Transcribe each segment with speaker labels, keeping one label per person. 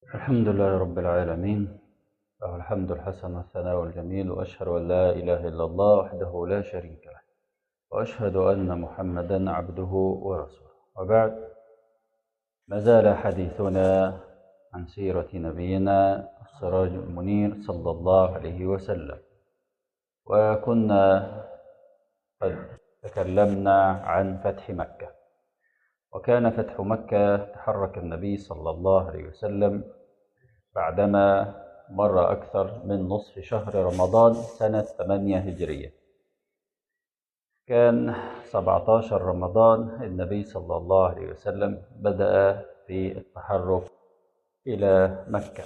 Speaker 1: الحمد لله رب العالمين له الحمد الحسن والثناء الجميل وأشهد أن لا إله إلا الله وحده لا شريك له وأشهد أن محمدا عبده ورسوله وبعد ما زال حديثنا عن سيرة نبينا السراج المنير صلى الله عليه وسلم وكنا قد تكلمنا عن فتح مكة وكان فتح مكة تحرك النبي صلى الله عليه وسلم بعدما مر أكثر من نصف شهر رمضان سنة 8 هجرية كان 17 رمضان النبي صلى الله عليه وسلم بدأ في التحرك إلى مكة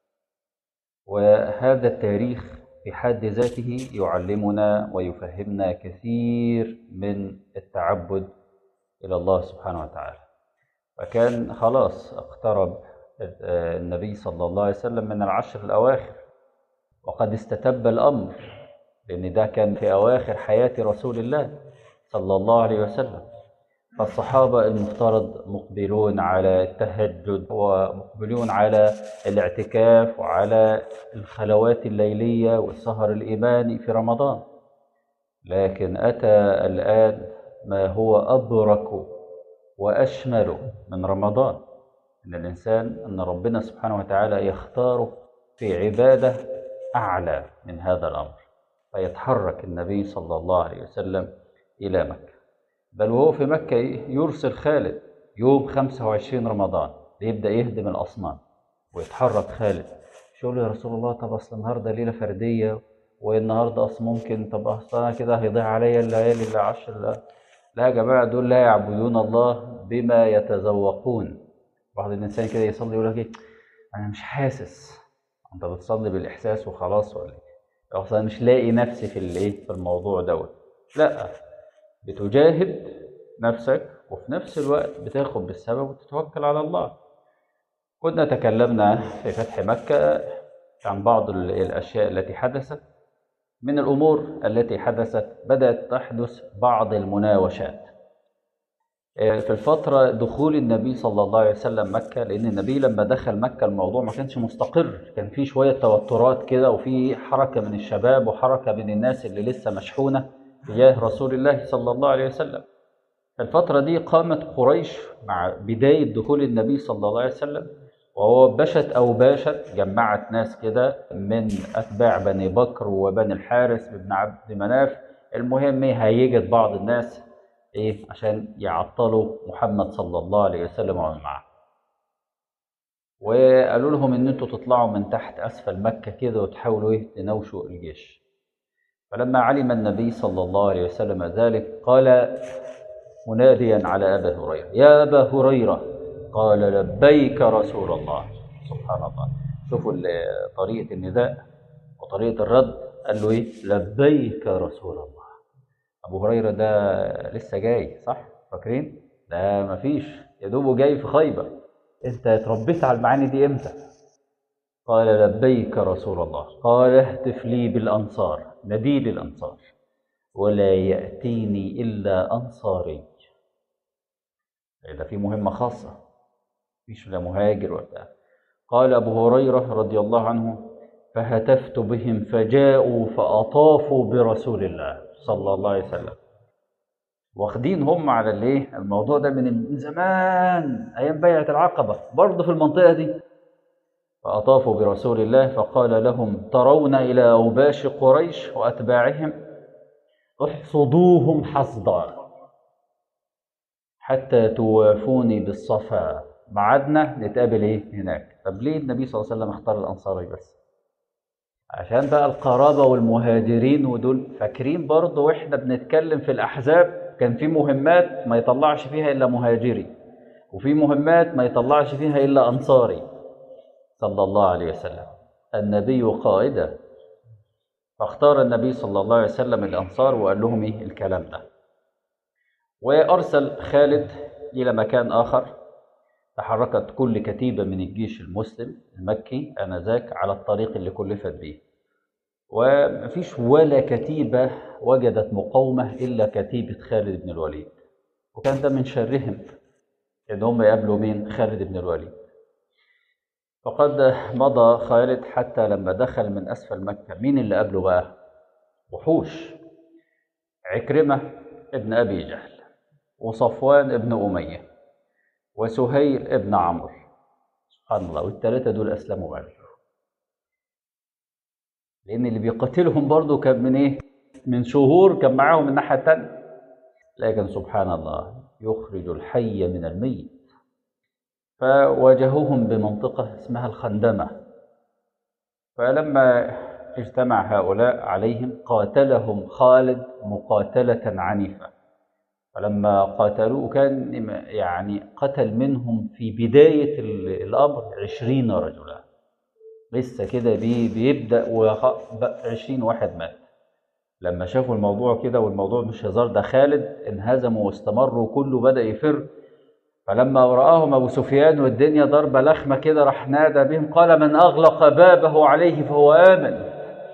Speaker 1: وهذا التاريخ في حد ذاته يعلمنا ويفهمنا كثير من التعبد إلى الله سبحانه وتعالى فكان خلاص اقترب النبي صلى الله عليه وسلم من العشر الأواخر وقد استتب الأمر لأن ده كان في أواخر حياة رسول الله صلى الله عليه وسلم فالصحابة المفترض مقبلون على التهجد ومقبلون على الاعتكاف وعلى الخلوات الليلية والسهر الإيماني في رمضان لكن أتى الآن ما هو أبرك وأشمل من رمضان إن الإنسان أن ربنا سبحانه وتعالى يختاره في عبادة أعلى من هذا الأمر فيتحرك النبي صلى الله عليه وسلم إلى مكة بل وهو في مكة يرسل خالد يوم 25 رمضان ليبدأ يهدم الأصنام ويتحرك خالد شو يا رسول الله طب أصل النهاردة ليلة فردية والنهاردة أصل ممكن طب أصل أنا كده هيضيع عليا الليالي العشر لا لا يا جماعة دول لا يعبدون الله بما يتذوقون بعض الإنسان كده يصلي يقول لك إيه أنا مش حاسس أنت بتصلي بالإحساس وخلاص ولا إيه؟ أصل أنا مش لاقي نفسي في الإيه في الموضوع دوت لا بتجاهد نفسك وفي نفس الوقت بتاخد بالسبب وتتوكل على الله كنا تكلمنا في فتح مكة عن بعض الأشياء التي حدثت من الأمور التي حدثت بدأت تحدث بعض المناوشات في الفترة دخول النبي صلى الله عليه وسلم مكة لأن النبي لما دخل مكة الموضوع ما كانش مستقر كان في شوية توترات كده وفي حركة من الشباب وحركة من الناس اللي لسه مشحونة تجاه رسول الله صلى الله عليه وسلم الفترة دي قامت قريش مع بداية دخول النبي صلى الله عليه وسلم وهو بشت أو باشت جمعت ناس كده من أتباع بني بكر وبني الحارث بن عبد مناف المهم هيجت بعض الناس إيه عشان يعطلوا محمد صلى الله عليه وسلم ومن معه وقالوا لهم إن أنتوا تطلعوا من تحت أسفل مكة كده وتحاولوا إيه تناوشوا الجيش فلما علم النبي صلى الله عليه وسلم ذلك قال مناديا على أبا هريرة يا أبا هريرة قال لبيك رسول الله سبحان الله شوفوا طريقة النداء وطريقة الرد قال له إيه لبيك رسول الله أبو هريرة ده لسه جاي صح فاكرين ده مفيش يا دوبه جاي في خيبة أنت اتربيت على المعاني دي إمتى قال لبيك رسول الله قال اهتف لي بالأنصار نبيل الأنصار ولا يأتيني إلا أنصاري ده في مهمة خاصة مفيش لا مهاجر ولا قال أبو هريرة رضي الله عنه فهتفت بهم فجاءوا فأطافوا برسول الله صلى الله عليه وسلم واخدين هم على الايه الموضوع ده من زمان ايام بيعه العقبه برضه في المنطقه دي فأطافوا برسول الله فقال لهم ترون إلى أوباش قريش وأتباعهم احصدوهم حصدا حتى توافوني بالصفا معادنا نتقابل ايه هناك طب ليه النبي صلى الله عليه وسلم اختار الأنصاري بس عشان بقى القرابة والمهاجرين ودول فاكرين برضه واحنا بنتكلم في الأحزاب كان في مهمات ما يطلعش فيها إلا مهاجري وفي مهمات ما يطلعش فيها إلا أنصاري صلى الله عليه وسلم النبي قائدا فاختار النبي صلى الله عليه وسلم الأنصار وقال لهم إيه الكلام ده وأرسل خالد إلى مكان آخر تحركت كل كتيبة من الجيش المسلم المكي آنذاك على الطريق اللي كلفت به ومفيش ولا كتيبة وجدت مقاومة إلا كتيبة خالد بن الوليد وكان ده من شرهم إن هم يقابلوا مين خالد بن الوليد فقد مضى خالد حتى لما دخل من أسفل مكة مين اللي قبله بقى وحوش عكرمة ابن أبي جهل وصفوان ابن أمية وسهيل ابن عمرو سبحان الله والثلاثة دول أسلموا بعد لأن اللي بيقاتلهم برضه كان من إيه؟ من شهور كان معاهم من الناحية التانية لكن سبحان الله يخرج الحي من الميت فواجهوهم بمنطقة اسمها الخندمة فلما اجتمع هؤلاء عليهم قاتلهم خالد مقاتلة عنيفة فلما قاتلوه كان يعني قتل منهم في بداية الأمر عشرين رجلا لسه كده بي بيبدأ وعشرين واحد مات لما شافوا الموضوع كده والموضوع مش هزار ده خالد انهزموا واستمروا كله بدأ يفر فلما رآهم أبو سفيان والدنيا ضربة لخمة كده راح نادى بهم قال من أغلق بابه عليه فهو آمن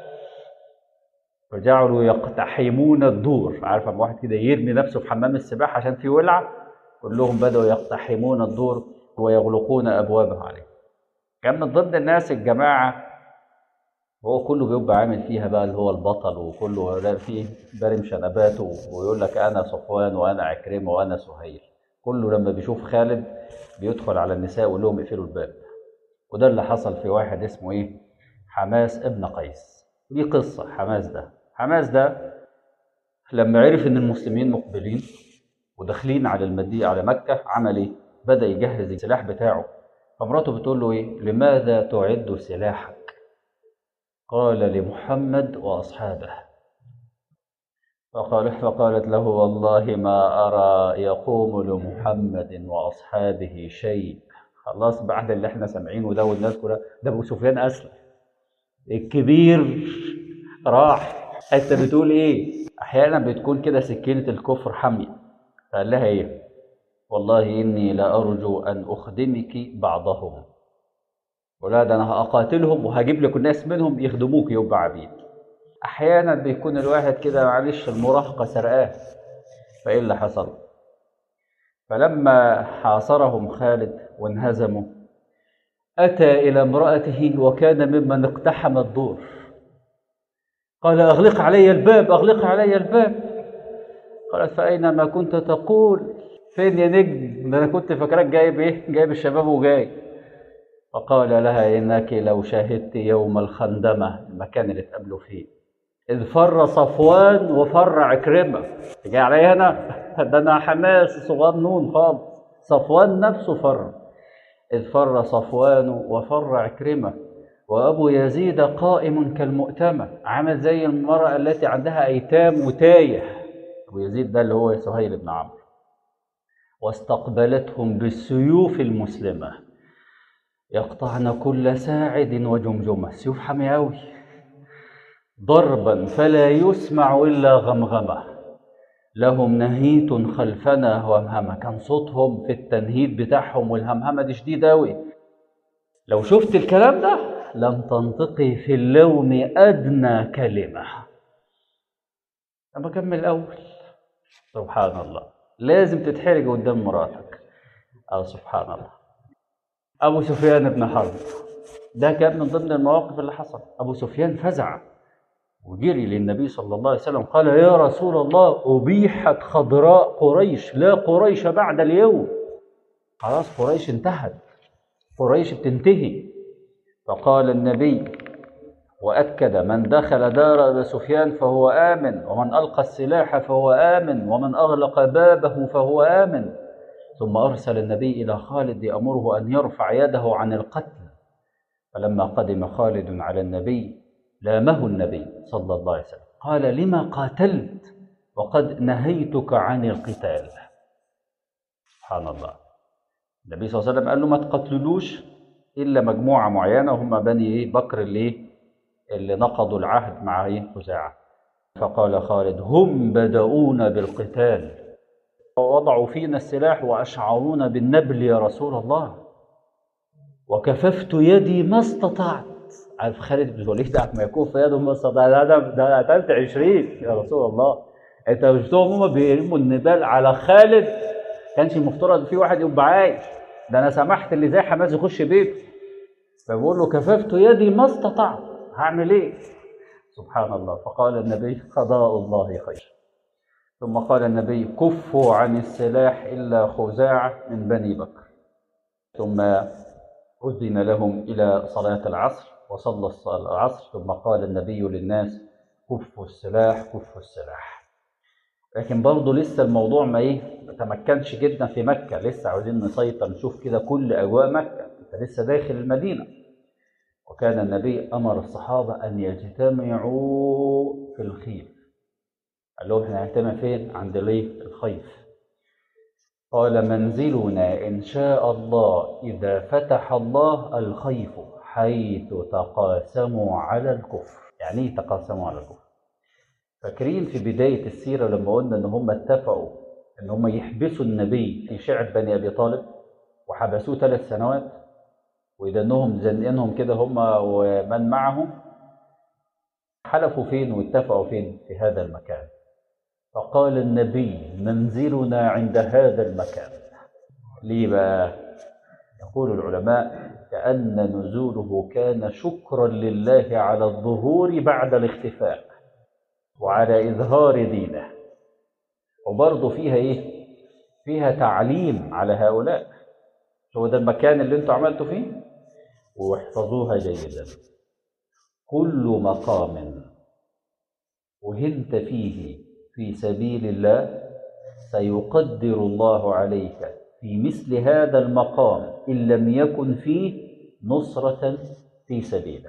Speaker 1: فجعلوا يقتحمون الدور عارف اما واحد كده يرمي نفسه في حمام السباحة عشان في ولعة كلهم بدأوا يقتحمون الدور ويغلقون أبوابه عليه كان من ضمن الناس الجماعة هو كله بيبقى عامل فيها بقى اللي هو البطل وكله فيه بارم شنباته ويقول لك أنا صفوان وأنا عكرمة وأنا سهيل كله لما بيشوف خالد بيدخل على النساء ويقول لهم اقفلوا الباب وده اللي حصل في واحد اسمه ايه حماس ابن قيس دي قصة حماس ده حماس ده لما عرف ان المسلمين مقبلين وداخلين على المدينة على مكة عمل ايه بدأ يجهز السلاح بتاعه فمراته بتقول له ايه لماذا تعد سلاحك قال لمحمد وأصحابه فقال فقالت له والله ما أرى يقوم لمحمد وأصحابه شيء خلاص بعد اللي احنا سامعينه ده والناس كلها ده أبو سفيان أسلم الكبير راح انت بتقول ايه احيانا بتكون كده سكينه الكفر حاميه فقال لها ايه والله اني لارجو ان اخدمك بعضهم ولا ده انا هقاتلهم وهجيب لك الناس منهم يخدموك يبقى عبيد احيانا بيكون الواحد كده معلش المراهقه سرقاه فايه اللي حصل فلما حاصرهم خالد وانهزموا اتى الى امراته وكان ممن اقتحم الدور قال اغلق علي الباب اغلق علي الباب قالت فاينما كنت تقول فين يا نجم ده انا كنت فاكراك جايب ايه جايب الشباب وجاي فقال لها انك لو شاهدت يوم الخندمه المكان اللي اتقابلوا فيه إذ فر صفوان وفر عكرمة جاي عليا أنا ده أنا حماس صغنون خالص صفوان نفسه فر إذ فر صفوان وفر عكرمة وأبو يزيد قائم كالمؤتمة عامل زي المرأة التي عندها أيتام وتايه أبو يزيد ده اللي هو سهيل بن عمرو واستقبلتهم بالسيوف المسلمة يقطعن كل ساعد وجمجمة سيوف حامية أوي ضربا فلا يسمع الا غمغمه لهم نهيت خلفنا وهمهمه كان صوتهم في التنهيد بتاعهم والهمهمه دي شديده قوي لو شفت الكلام ده لم تنطقي في اللوم ادنى كلمه انا بكمل الاول سبحان الله لازم تتحرج قدام مراتك اه سبحان الله ابو سفيان بن حرب ده كان من ضمن المواقف اللي حصل ابو سفيان فزع وجري للنبي صلى الله عليه وسلم قال يا رسول الله أبيحت خضراء قريش لا قريش بعد اليوم خلاص قريش انتهت قريش بتنتهي فقال النبي وأكد من دخل دار أبي سفيان فهو آمن ومن ألقى السلاح فهو آمن ومن أغلق بابه فهو آمن ثم أرسل النبي إلى خالد يأمره أن يرفع يده عن القتل فلما قدم خالد على النبي لامه النبي صلى الله عليه وسلم قال لما قاتلت وقد نهيتك عن القتال سبحان الله النبي صلى الله عليه وسلم قال له ما تقتلوش الا مجموعه معينه هم بني ايه بكر اللي اللي نقضوا العهد مع ايه خزاعه فقال خالد هم بدأونا بالقتال ووضعوا فينا السلاح وأشعرونا بالنبل يا رسول الله وكففت يدي ما استطعت عارف خالد بن الوليد ده ما يكون في يده ما استطاع ده ده ده قتلت 20 يا رسول الله انت مش شفتهم هم بيرموا النبال على خالد كانش المفترض في واحد يبقى عايش ده انا سمحت اللي زي حماس يخش بيته فبقول له كففت يدي ما استطعت هعمل ايه سبحان الله فقال النبي قضاء الله خير ثم قال النبي كفوا عن السلاح إلا خزاعة من بني بكر ثم أذن لهم إلى صلاة العصر وصلى العصر ثم قال النبي للناس كفوا السلاح كفوا السلاح لكن برضه لسه الموضوع ما ايه ما تمكنش جدا في مكة لسه عاوزين نسيطر نشوف كده كل أجواء مكة أنت لسه داخل المدينة وكان النبي أمر الصحابة أن يجتمعوا في الخيل قال لهم احنا هنجتمع فين؟ عند الايه؟ الخيف قال منزلنا إن شاء الله إذا فتح الله الخيف حيث تقاسموا على الكفر يعني ايه تقاسموا على الكفر؟ فاكرين في بداية السيرة لما قلنا إن هم اتفقوا إن هم يحبسوا النبي في شعب بني أبي طالب وحبسوه ثلاث سنوات ويدنهم زنقينهم كده هم ومن معهم حلفوا فين واتفقوا فين في هذا المكان فقال النبي منزلنا عند هذا المكان ليه بقى يقول العلماء كأن نزوله كان شكرا لله على الظهور بعد الاختفاء وعلى إظهار دينه وبرضه فيها إيه؟ فيها تعليم على هؤلاء هو ده المكان اللي انتوا عملتوا فيه واحفظوها جيدا كل مقام وهنت فيه في سبيل الله سيقدر الله عليك في مثل هذا المقام إن لم يكن فيه نصرة في سبيله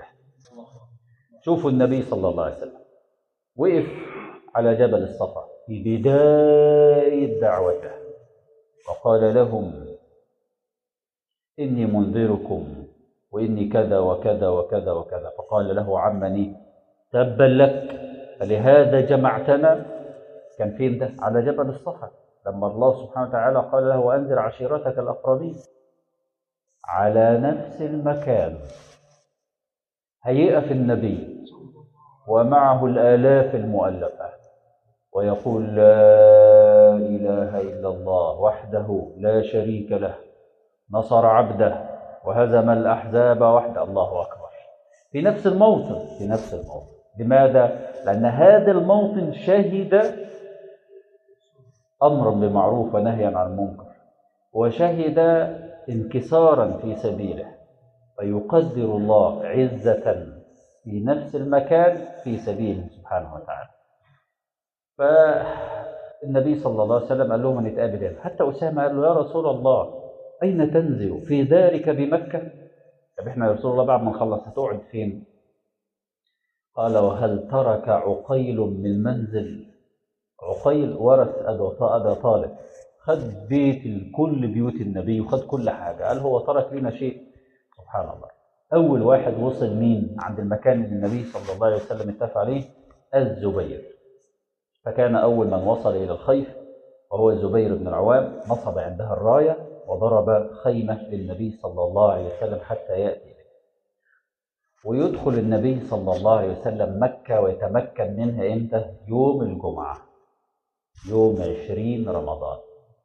Speaker 1: شوفوا النبي صلى الله عليه وسلم وقف على جبل الصفا في بداية دعوته وقال لهم إني منذركم وإني كذا وكذا وكذا وكذا فقال له عمني تبا لك فلهذا جمعتنا كان فين ده على جبل الصفا لما الله سبحانه وتعالى قال له أنذر عشيرتك الأقربين على نفس المكان هيقف النبي ومعه الآلاف المؤلفة ويقول لا إله إلا الله وحده لا شريك له نصر عبده وهزم الأحزاب وحده الله أكبر في نفس الموطن في نفس الموطن لماذا؟ لأن هذا الموطن شهد أمرا بمعروف ونهيا عن المنكر وشهد انكسارا في سبيله فيقدر الله عزة في نفس المكان في سبيله سبحانه وتعالى فالنبي صلى الله عليه وسلم قال لهم نتقابل هنا حتى أسامة قال له يا رسول الله أين تنزل في دارك بمكة طب احنا يا رسول الله بعد ما نخلص هتقعد فين قال وهل ترك عقيل من منزل عقيل ورث أبا طالب خد بيت كل بيوت النبي وخد كل حاجة قال هو ترك لنا شيء سبحان الله أول واحد وصل مين عند المكان اللي النبي صلى الله عليه وسلم اتفق عليه الزبير فكان أول من وصل إلى الخيف وهو الزبير بن العوام نصب عندها الراية وضرب خيمة للنبي صلى الله عليه وسلم حتى يأتي إليه ويدخل النبي صلى الله عليه وسلم مكة ويتمكن منها إمتى؟ يوم الجمعة يوم عشرين رمضان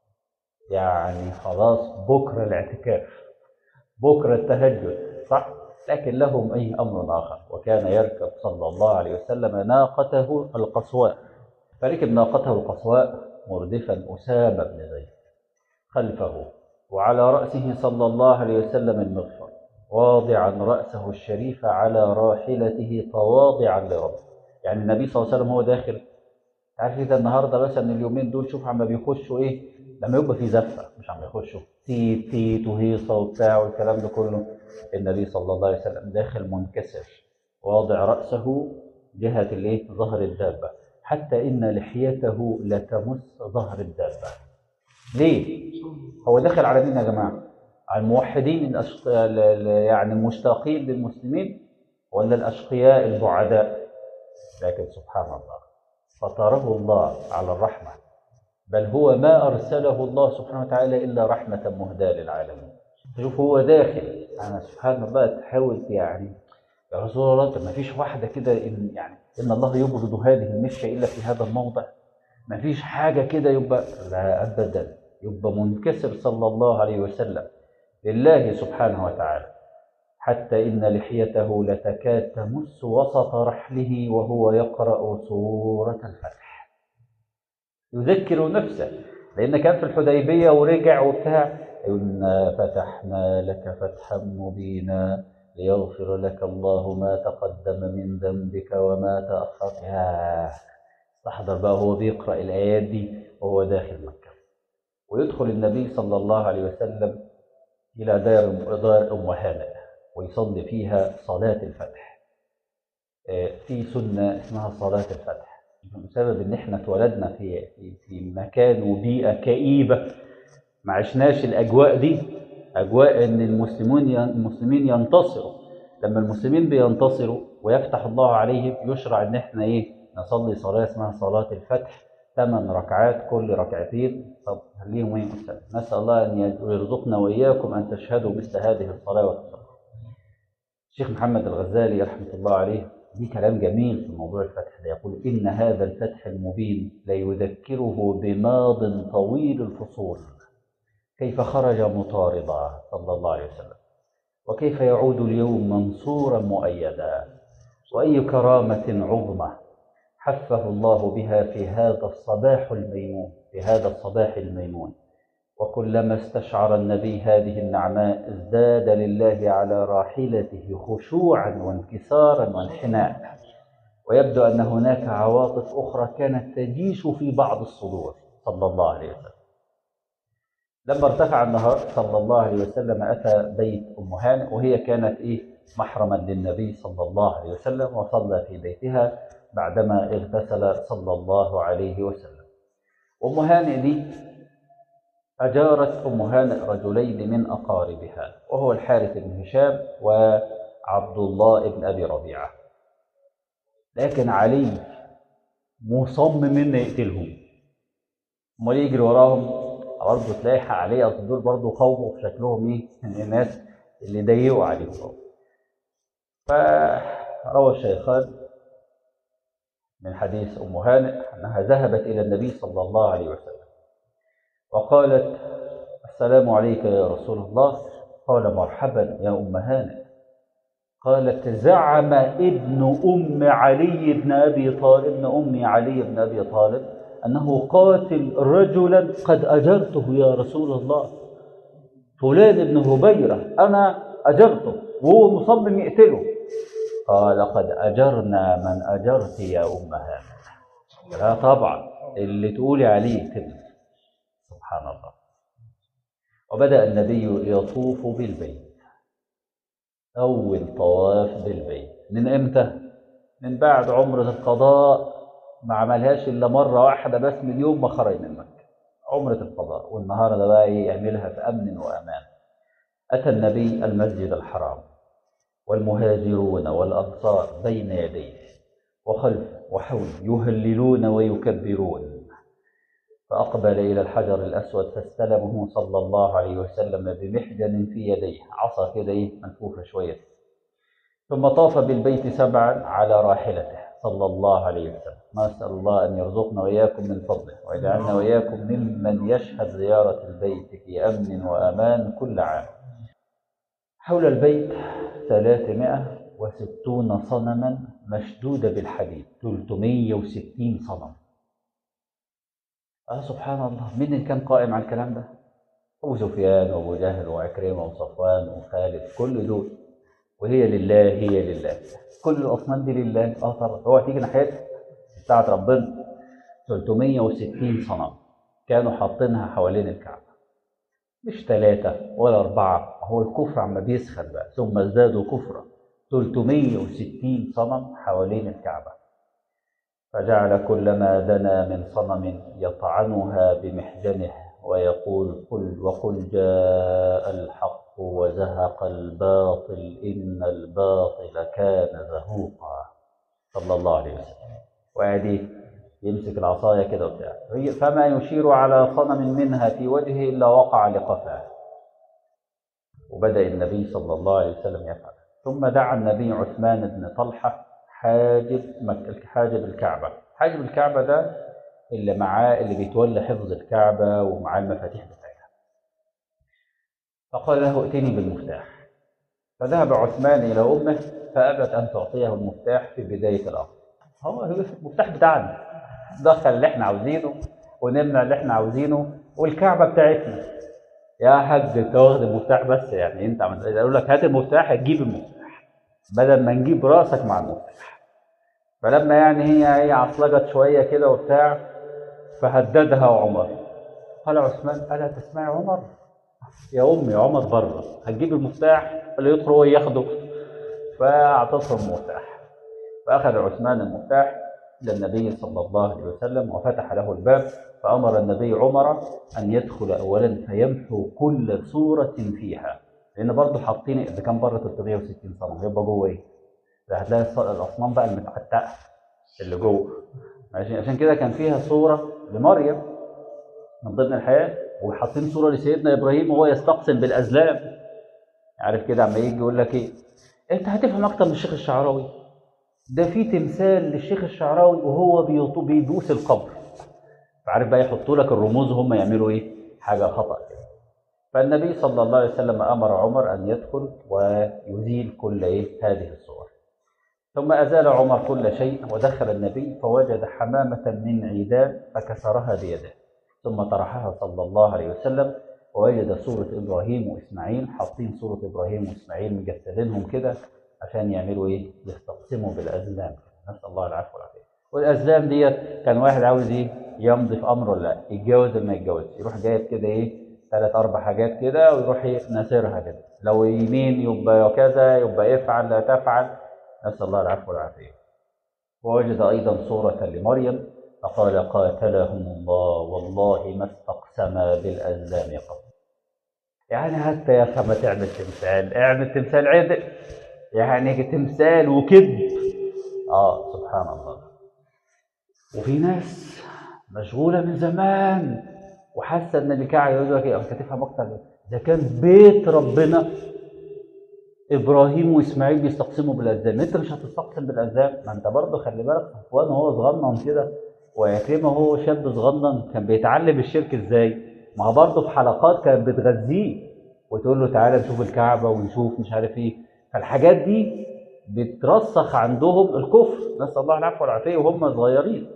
Speaker 1: يعني خلاص بكرة الاعتكاف بكرة التهجد صح؟ لكن لهم أي أمر آخر وكان يركب صلى الله عليه وسلم ناقته القصواء فركب ناقته القصواء مردفا أسامة بن زيد خلفه وعلى رأسه صلى الله عليه وسلم المغفر واضعا رأسه الشريف على راحلته تواضعا لربه يعني النبي صلى الله عليه وسلم هو داخل عارف كده النهارده مثلا اليومين دول شوف عم بيخشوا ايه لما يبقى في زفه مش عم يخشوا تيت تيت وهيصه وبتاع والكلام ده كله النبي صلى الله عليه وسلم داخل منكسر واضع راسه جهه الايه ظهر الدابه حتى ان لحيته لتمس ظهر الدابه ليه هو داخل على مين يا جماعه على الموحدين الأشق... يعني المشتاقين للمسلمين ولا الاشقياء البعداء لكن سبحان الله فطره الله على الرحمة بل هو ما أرسله الله سبحانه وتعالى إلا رحمة مهداة للعالمين شوف هو داخل أنا سبحان الله تحاول يعني يا رسول الله طب ما فيش واحدة كده إن يعني إن الله يبغض هذه المشية إلا في هذا الموضع ما فيش حاجة كده يبقى لا أبدا يبقى منكسر صلى الله عليه وسلم لله سبحانه وتعالى حتى إن لحيته لتكاد تمس وسط رحله وهو يقرأ سورة الفتح يذكر نفسه لأن كان في الحديبية ورجع وبتاع إنا فتحنا لك فتحا مبينا ليغفر لك الله ما تقدم من ذنبك وما تأخر ياه استحضر بقى هو بيقرأ الآيات دي وهو داخل مكة ويدخل النبي صلى الله عليه وسلم إلى دار دار أم هانئ ويصلي فيها صلاة الفتح في سنة اسمها صلاة الفتح بسبب إن إحنا اتولدنا في في في مكان وبيئة كئيبة ما عشناش الأجواء دي أجواء إن المسلمون المسلمين ينتصروا لما المسلمين بينتصروا ويفتح الله عليهم يشرع إن إحنا إيه نصلي صلاة اسمها صلاة الفتح ثمان ركعات كل ركعتين طب خليهم ايه نسأل الله أن يرزقنا وإياكم أن تشهدوا مثل هذه الصلاة وتتقوا الشيخ محمد الغزالي رحمة الله عليه دي كلام جميل في موضوع الفتح ده يقول إن هذا الفتح المبين ليذكره بماض طويل الفصول كيف خرج مطاردا صلى الله عليه وسلم وكيف يعود اليوم منصورا مؤيدا وأي كرامة عظمى حفه الله بها في هذا الصباح الميمون في هذا الصباح الميمون وكلما استشعر النبي هذه النعماء ازداد لله على راحلته خشوعا وانكسارا وانحناء ويبدو ان هناك عواطف اخرى كانت تجيش في بعض الصدور صلى الله عليه وسلم لما ارتفع النهار صلى الله عليه وسلم اتى بيت ام هانئ وهي كانت ايه محرما للنبي صلى الله عليه وسلم وصلى في بيتها بعدما اغتسل صلى الله عليه وسلم أم هانئ دي أجارت أم هانئ رجلين من أقاربها وهو الحارث بن هشام وعبد الله بن أبي ربيعة لكن علي مصمم إنه يقتلهم امال يجري وراهم برضه تلاقي عليه اصل دول برضه قومه في شكلهم ايه؟ الناس اللي ضيقوا عليهم فروى الشيخان من حديث أم هانئ أنها ذهبت إلى النبي صلى الله عليه وسلم وقالت السلام عليك يا رسول الله قال مرحبا يا أم هانئ قالت زعم ابن أم علي بن أبي طالب ابن أم علي بن أبي طالب أنه قاتل رجلا قد أجرته يا رسول الله فلان بن هبيرة أنا أجرته وهو مصمم يقتله قال قد أجرنا من أجرت يا أم هانئ لا طبعا اللي تقولي عليه كده سبحان الله وبدأ النبي يطوف بالبيت أول طواف بالبيت من إمتى؟ من بعد عمرة القضاء ما عملهاش إلا مرة واحدة بس من يوم ما خرج من مكة عمرة القضاء والنهاردة بقى إيه يعملها في أمن وأمان أتى النبي المسجد الحرام والمهاجرون والأنصار بين يديه وخلفه وحوله يهللون ويكبرون فأقبل إلى الحجر الأسود فاستلمه صلى الله عليه وسلم بمحجن في يديه عصا كده إيه منفوخة شوية ثم طاف بالبيت سبعا على راحلته صلى الله عليه وسلم نسأل الله أن يرزقنا وإياكم من فضله ويجعلنا وإياكم ممن يشهد زيارة البيت في أمن وأمان كل عام حول البيت ثلاثمائة وستون صنما مشدودة بالحديد 360 صنم آه سبحان الله مين اللي كان قائم على الكلام ده أبو سفيان وأبو جهل وعكرمة وصفوان وخالد كل دول وهي لله هي لله كل الأصنام دي لله اه طبعا هو تيجي ناحيتها بتاعت ربنا 360 صنم كانوا حاطينها حوالين الكعبة مش ثلاثة ولا أربعة هو الكفر عم بيسخن بقى ثم ازدادوا كفرا 360 صنم حوالين الكعبة فجعل كلما دنا من صنم يطعنها بمحجنه ويقول قل وقل جاء الحق وزهق الباطل إن الباطل كان زهوقا صلى الله عليه وسلم وقاعد يمسك العصاية كده وبتاع فما يشير على صنم منها في وجهه إلا وقع لقفاه وبدأ النبي صلى الله عليه وسلم يفعل ثم دعا النبي عثمان بن طلحة حاجب مكة حاجب الكعبة حاجب الكعبة ده اللي معاه اللي بيتولى حفظ الكعبة ومعاه المفاتيح بتاعتها فقال له ائتني بالمفتاح فذهب عثمان إلى أمه فأبت أن تعطيه المفتاح في بداية الأمر هو المفتاح بتاعنا دخل اللي احنا عاوزينه ونمنع اللي احنا عاوزينه والكعبة بتاعتنا يا حاج انت واخد المفتاح بس يعني انت عملت اقول لك هات المفتاح هتجيب المفتاح بدل ما نجيب راسك مع المفتاح فلما يعني هي هي عصلجت شويه كده وبتاع فهددها عمر قال عثمان الا تسمعي عمر يا امي عمر بره هتجيب المفتاح اللي يدخل هو ياخده فاعطته المفتاح فاخذ عثمان المفتاح الى النبي صلى الله عليه وسلم وفتح له الباب فامر النبي عمر ان يدخل اولا فيمحو كل صوره فيها لان برضه حاطين اذا كان بره 360 صنم يبقى جوه ايه؟ ده هتلاقي الص- الاصنام بقى المتعتقه اللي جوه ماشي عشان كده كان فيها صوره لمريم من ضمن الحياه وحاطين صوره لسيدنا ابراهيم وهو يستقسم بالازلام عارف كده عما يجي يقول لك ايه انت هتفهم اكتر من الشيخ الشعراوي ده في تمثال للشيخ الشعراوي وهو بيطو- بيدوس القبر فعارف بقى يحطوا لك الرموز وهم يعملوا ايه حاجه خطا كده فالنبي صلى الله عليه وسلم امر عمر ان يدخل ويزيل كل ايه هذه الصور ثم ازال عمر كل شيء ودخل النبي فوجد حمامه من عيدان فكسرها بيده ثم طرحها صلى الله عليه وسلم ووجد صورة إبراهيم وإسماعيل حاطين صورة إبراهيم وإسماعيل مجسدينهم كده عشان يعملوا إيه؟ يستقسموا بالأزلام نسأل الله العفو والعافية والأزلام ديت كان واحد عاوز إيه؟ يمضي في أمره ولا لا يتجوز ولا ما يتجوزش يروح جايب كده إيه؟ ثلاث أربع حاجات كده ويروح إيه؟ ناسرها كده لو يمين يبقى كذا يبقى افعل لا تفعل نسأل الله العفو والعافية ووجد أيضا صورة لمريم فقال قاتلهم الله والله ما استقسما بالأزلام قط يعني حتى يا أخي ما تعمل تمثال اعمل تمثال عدل يعني تمثال وكذب اه سبحان الله وفي ناس مشغولة من زمان وحاسة ان الكعبة يقول لك ايه انت تفهم اكتر ده كان بيت ربنا ابراهيم واسماعيل بيستقسموا بالازلام انت مش هتستقسم بالازلام ما انت برضه خلي بالك صفوان وهو صغنن كده ويكرمه هو شاب صغنن كان بيتعلم الشرك ازاي ما هو برضه في حلقات كانت بتغذيه وتقول له تعالى نشوف الكعبه ونشوف مش عارف ايه فالحاجات دي بترسخ عندهم الكفر نسال الله العفو والعافيه وهم صغيرين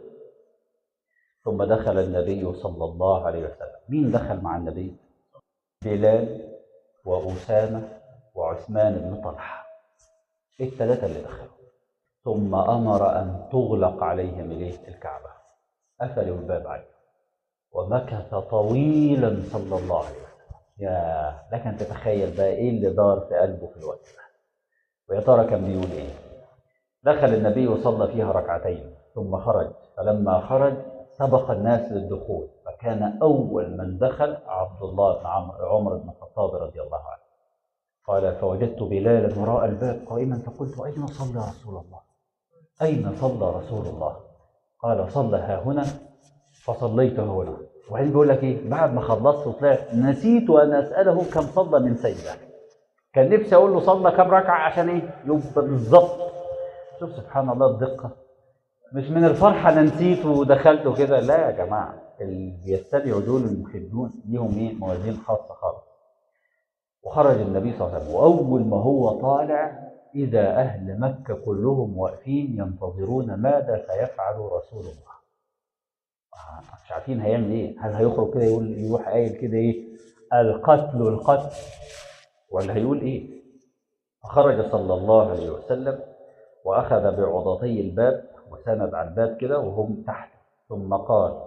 Speaker 1: ثم دخل النبي صلى الله عليه وسلم مين دخل مع النبي بلال وأسامة وعثمان بن طلحة الثلاثة اللي دخلوا ثم أمر أن تغلق عليهم الايه الكعبة قفلوا الباب عليهم ومكث طويلا صلى الله عليه وسلم يا لك أن تتخيل بقى إيه اللي دار في قلبه في الوقت ده ويا ترى كان بيقول إيه دخل النبي وصلى فيها ركعتين ثم خرج فلما خرج سبق الناس للدخول فكان أول من دخل عبد الله بن عمرو عمر بن الخطاب رضي الله عنه قال فوجدت بلالا وراء الباب قائما فقلت أين صلى رسول الله أين صلى رسول الله قال صلى ها هنا فصليت هنا وبعدين بيقول لك ايه بعد ما خلصت وطلعت نسيت ان اساله كم صلى من سجده كان نفسي اقول له صلى كم ركعه عشان ايه يبقى بالظبط شوف سبحان الله الدقه مش من الفرحه انا نسيت ودخلت كده لا يا جماعه اللي بيتبعوا دول المحبون ليهم ايه موازين خاصه خالص وخرج النبي صلى الله عليه وسلم واول ما هو طالع اذا اهل مكه كلهم واقفين ينتظرون ماذا سيفعل رسول الله مش عارفين هيعمل ايه هل هيخرج كده يقول يروح قايل كده ايه القتل القتل ولا هيقول ايه فخرج صلى الله عليه وسلم واخذ بعضتي الباب وسند على الباب كده وهم تحت ثم قال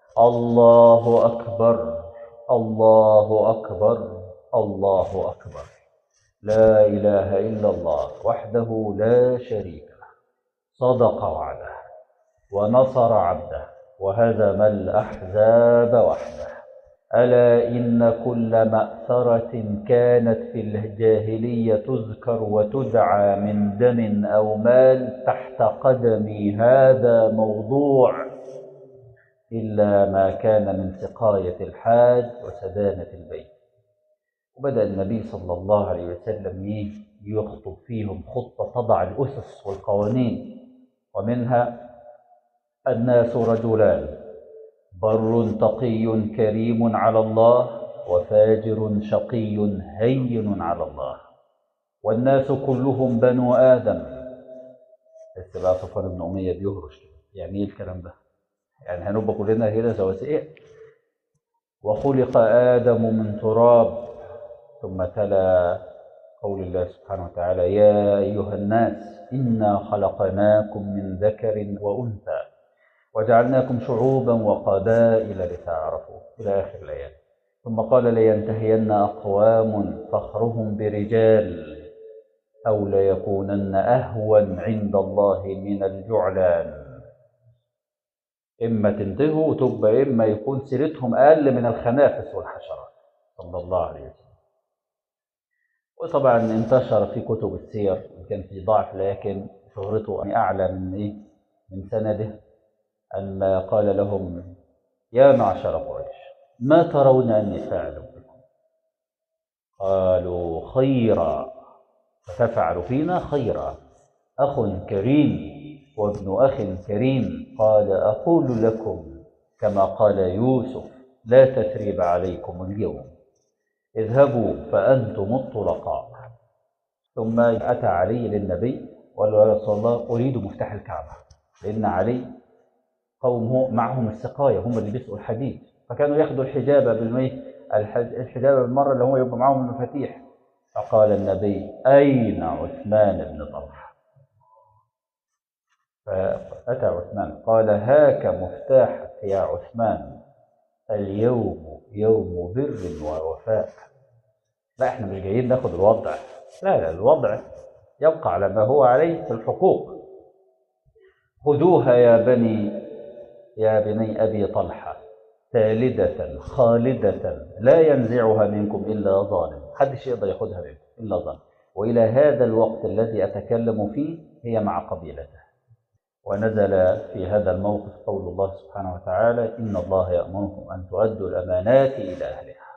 Speaker 1: الله اكبر الله اكبر الله اكبر لا اله الا الله وحده لا شريك له صدق وعده ونصر عبده وهزم الأحزاب وحده ألا إن كل مأثرة كانت في الجاهلية تذكر وتدعى من دم أو مال تحت قدمي هذا موضوع إلا ما كان من سقاية الحاج وسدانة البيت وبدأ النبي صلى الله عليه وسلم يخطب فيهم خطة تضع الأسس والقوانين ومنها الناس رجلان بر تقي كريم على الله وفاجر شقي هين على الله والناس كلهم بنو آدم بس بقى صفوان بن أمية بيهرش كده يعني إيه الكلام ده؟ يعني هنبقى كلنا كده سواسية وخلق آدم من تراب ثم تلا قول الله سبحانه وتعالى يا أيها الناس إنا خلقناكم من ذكر وأنثى وجعلناكم شعوبا وقبائل لتعارفوا إلى آخر الآيات ثم قال لينتهين أقوام فخرهم برجال أو ليكونن أهون عند الله من الجعلان إما تنتهوا وتبقى إما يكون سيرتهم أقل من الخنافس والحشرات صلى الله عليه وسلم وطبعا انتشر في كتب السير وكان في ضعف لكن شهرته أعلى من إيه؟ من سنده أن قال لهم يا معشر قريش ما ترون أني فاعل بكم قالوا خيرا فتفعل فينا خيرا أخ كريم وابن أخ كريم قال أقول لكم كما قال يوسف لا تثريب عليكم اليوم اذهبوا فأنتم الطلقاء ثم أتى علي للنبي وقال له يا رسول الله أريد مفتاح الكعبة لأن علي قومه معهم السقاية هم اللي بيسقوا الحديد فكانوا ياخدوا الحجابة بالمي الحجابة بالمرة اللي هم يبقى معهم المفاتيح فقال النبي أين عثمان بن طلحة فأتى عثمان قال هاك مفتاحك يا عثمان اليوم يوم بر ووفاء لا احنا مش جايين ناخد الوضع لا لا الوضع يبقى على ما هو عليه في الحقوق خذوها يا بني يا بني أبي طلحة ثالدة خالدة لا ينزعها منكم إلا ظالم محدش يقدر ياخدها منكم إلا ظالم وإلى هذا الوقت الذي أتكلم فيه هي مع قبيلته ونزل في هذا الموقف قول الله سبحانه وتعالى إن الله يأمركم أن تؤدوا الأمانات إلى أهلها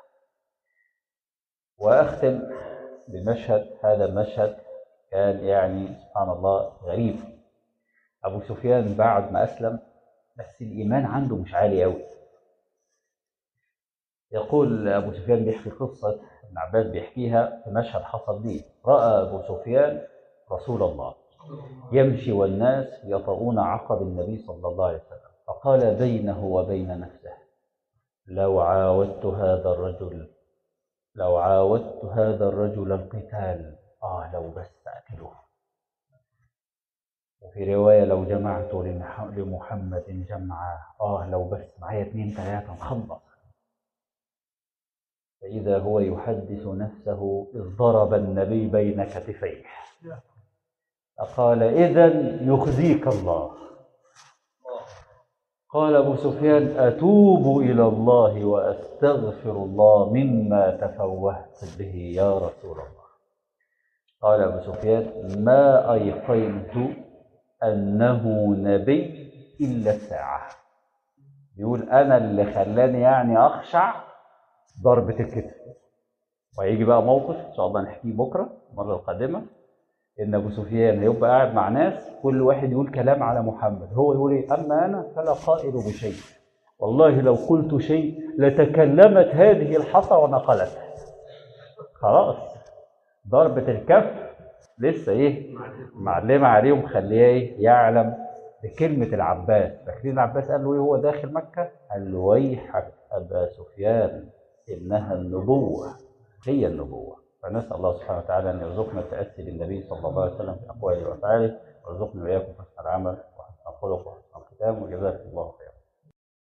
Speaker 1: وأختم بمشهد هذا المشهد كان يعني سبحان الله غريب أبو سفيان بعد ما أسلم بس الإيمان عنده مش عالي أوي يقول أبو سفيان بيحكي قصة ابن عباس بيحكيها في مشهد حصل ليه رأى أبو سفيان رسول الله يمشي والناس يطؤون عقب النبي صلى الله عليه وسلم فقال بينه وبين نفسه لو عاودت هذا الرجل لو عاودت هذا الرجل القتال آه لو بس أكله وفي رواية لو جمعت لمحمد جمعا آه لو بس معايا اتنين تلاتة نخلص فإذا هو يحدث نفسه إذ ضرب النبي بين كتفيه فقال إذا يخزيك الله قال أبو سفيان أتوب إلى الله وأستغفر الله مما تفوهت به يا رسول الله قال أبو سفيان ما أيقنت أنه نبي إلا الساعة يقول أنا اللي خلاني يعني أخشع ضربة الكتف وهيجي بقى موقف إن شاء الله نحكيه بكرة المرة القادمة ان ابو سفيان هيبقى قاعد مع ناس كل واحد يقول كلام على محمد هو يقول ايه اما انا فلا قائل بشيء والله لو قلت شيء لتكلمت هذه الحصى ونقلت خلاص ضربة الكف لسه ايه معلمة عليه ومخليه ايه يعلم بكلمة العباس فاكرين العباس قال له ايه هو داخل مكة قال له ويحك ابا سفيان انها النبوة هي النبوة فنسأل الله سبحانه وتعالى أن يرزقنا التأسي بالنبي صلى الله عليه وسلم في أقواله وأفعاله ويرزقنا وإياكم حسن العمل وحسن الخلق وحسن الختام وجزاكم